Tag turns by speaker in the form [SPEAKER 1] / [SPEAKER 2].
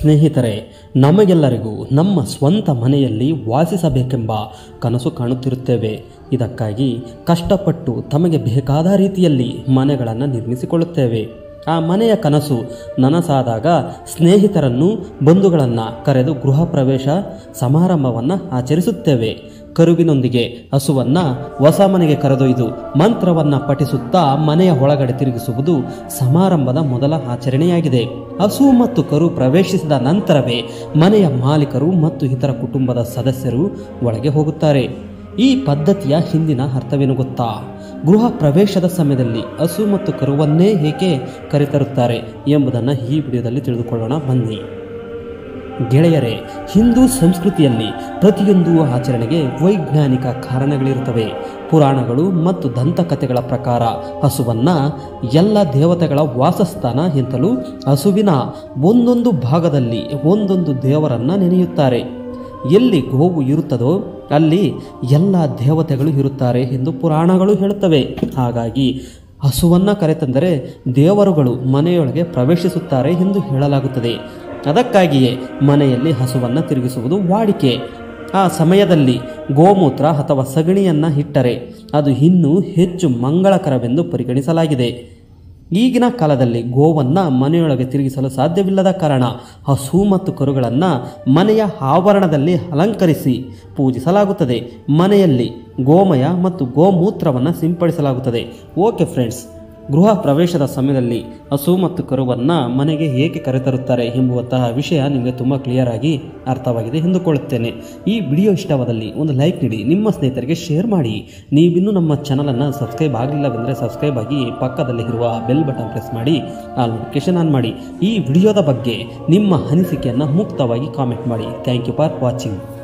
[SPEAKER 1] ಸ್ನೇಹಿತರೆ ನಮಗೆಲ್ಲರಿಗೂ ನಮ್ಮ ಸ್ವಂತ ಮನೆಯಲ್ಲಿ ವಾಸಿಸಬೇಕೆಂಬ ಕನಸು ಕಾಣುತ್ತಿರುತ್ತೇವೆ ಇದಕ್ಕಾಗಿ ಕಷ್ಟಪಟ್ಟು ತಮಗೆ ಬೇಕಾದ ರೀತಿಯಲ್ಲಿ ಮನೆಗಳನ್ನು ನಿರ್ಮಿಸಿಕೊಳ್ಳುತ್ತೇವೆ ಆ ಮನೆಯ ಕನಸು ನನಸಾದಾಗ ಸ್ನೇಹಿತರನ್ನು ಬಂಧುಗಳನ್ನು ಕರೆದು ಗೃಹ ಪ್ರವೇಶ ಸಮಾರಂಭವನ್ನು ಆಚರಿಸುತ್ತೇವೆ ಕರುವಿನೊಂದಿಗೆ ಹಸುವನ್ನು ಹೊಸ ಮನೆಗೆ ಕರೆದೊಯ್ದು ಮಂತ್ರವನ್ನು ಪಠಿಸುತ್ತಾ ಮನೆಯ ಒಳಗಡೆ ತಿರುಗಿಸುವುದು ಸಮಾರಂಭದ ಮೊದಲ ಆಚರಣೆಯಾಗಿದೆ ಹಸು ಮತ್ತು ಕರು ಪ್ರವೇಶಿಸಿದ ನಂತರವೇ ಮನೆಯ ಮಾಲೀಕರು ಮತ್ತು ಇತರ ಕುಟುಂಬದ ಸದಸ್ಯರು ಒಳಗೆ ಹೋಗುತ್ತಾರೆ ಈ ಪದ್ಧತಿಯ ಹಿಂದಿನ ಅರ್ಥವೇನು ಗೊತ್ತಾ ಗೃಹ ಪ್ರವೇಶದ ಸಮಯದಲ್ಲಿ ಹಸು ಮತ್ತು ಕರುವನ್ನೇ ಏಕೆ ಕರೆತರುತ್ತಾರೆ ಎಂಬುದನ್ನು ಈ ವಿಡಿಯೋದಲ್ಲಿ ತಿಳಿದುಕೊಳ್ಳೋಣ ಬನ್ನಿ ಗೆಳೆಯರೇ ಹಿಂದೂ ಸಂಸ್ಕೃತಿಯಲ್ಲಿ ಪ್ರತಿಯೊಂದು ಆಚರಣೆಗೆ ವೈಜ್ಞಾನಿಕ ಕಾರಣಗಳಿರುತ್ತವೆ ಪುರಾಣಗಳು ಮತ್ತು ದಂತಕಥೆಗಳ ಪ್ರಕಾರ ಹಸುವನ್ನ ಎಲ್ಲ ದೇವತೆಗಳ ವಾಸಸ್ಥಾನ ಎಂತಲೂ ಹಸುವಿನ ಒಂದೊಂದು ಭಾಗದಲ್ಲಿ ಒಂದೊಂದು ದೇವರನ್ನ ನೆನೆಯುತ್ತಾರೆ ಎಲ್ಲಿ ಗೋವು ಇರುತ್ತದೋ ಅಲ್ಲಿ ಎಲ್ಲ ದೇವತೆಗಳು ಇರುತ್ತಾರೆ ಎಂದು ಪುರಾಣಗಳು ಹೇಳುತ್ತವೆ ಹಾಗಾಗಿ ಹಸುವನ್ನ ಕರೆತಂದರೆ ದೇವರುಗಳು ಮನೆಯೊಳಗೆ ಪ್ರವೇಶಿಸುತ್ತಾರೆ ಎಂದು ಹೇಳಲಾಗುತ್ತದೆ ಅದಕ್ಕಾಗಿಯೇ ಮನೆಯಲ್ಲಿ ಹಸುವನ್ನು ತಿರುಗಿಸುವುದು ವಾಡಿಕೆ ಆ ಸಮಯದಲ್ಲಿ ಗೋಮೂತ್ರ ಅಥವಾ ಸಗಣಿಯನ್ನು ಇಟ್ಟರೆ ಅದು ಇನ್ನೂ ಹೆಚ್ಚು ಮಂಗಳಕರವೆಂದು ಪರಿಗಣಿಸಲಾಗಿದೆ ಈಗಿನ ಕಾಲದಲ್ಲಿ ಗೋವನ್ನು ಮನೆಯೊಳಗೆ ತಿರುಗಿಸಲು ಸಾಧ್ಯವಿಲ್ಲದ ಕಾರಣ ಹಸು ಮತ್ತು ಕರುಗಳನ್ನು ಮನೆಯ ಆವರಣದಲ್ಲಿ ಅಲಂಕರಿಸಿ ಪೂಜಿಸಲಾಗುತ್ತದೆ ಮನೆಯಲ್ಲಿ ಗೋಮಯ ಮತ್ತು ಗೋಮೂತ್ರವನ್ನು ಸಿಂಪಡಿಸಲಾಗುತ್ತದೆ ಓಕೆ ಫ್ರೆಂಡ್ಸ್ ಗೃಹ ಪ್ರವೇಶದ ಸಮಯದಲ್ಲಿ ಹಸು ಮತ್ತು ಕರುವನ್ನು ಮನೆಗೆ ಏಕೆ ಕರೆತರುತ್ತಾರೆ ಎಂಬುವಂತಹ ವಿಷಯ ನಿಮಗೆ ತುಂಬ ಕ್ಲಿಯರ್ ಆಗಿ ಅರ್ಥವಾಗಿದೆ ಎಂದುಕೊಳ್ಳುತ್ತೇನೆ ಈ ವಿಡಿಯೋ ಇಷ್ಟವಾದಲ್ಲಿ ಒಂದು ಲೈಕ್ ನೀಡಿ ನಿಮ್ಮ ಸ್ನೇಹಿತರಿಗೆ ಶೇರ್ ಮಾಡಿ ನೀವಿನ್ನೂ ನಮ್ಮ ಚಾನಲನ್ನು ಸಬ್ಸ್ಕ್ರೈಬ್ ಆಗಲಿಲ್ಲವೆಂದರೆ ಸಬ್ಸ್ಕ್ರೈಬ್ ಆಗಿ ಪಕ್ಕದಲ್ಲಿ ಇರುವ ಬೆಲ್ ಬಟನ್ ಪ್ರೆಸ್ ಮಾಡಿ ಆ ನೋಟಿಫಿಕೇಶನ್ ಆನ್ ಮಾಡಿ ಈ ವಿಡಿಯೋದ ಬಗ್ಗೆ ನಿಮ್ಮ ಅನಿಸಿಕೆಯನ್ನು ಮುಕ್ತವಾಗಿ ಕಾಮೆಂಟ್ ಮಾಡಿ ಥ್ಯಾಂಕ್ ಯು ಫಾರ್ ವಾಚಿಂಗ್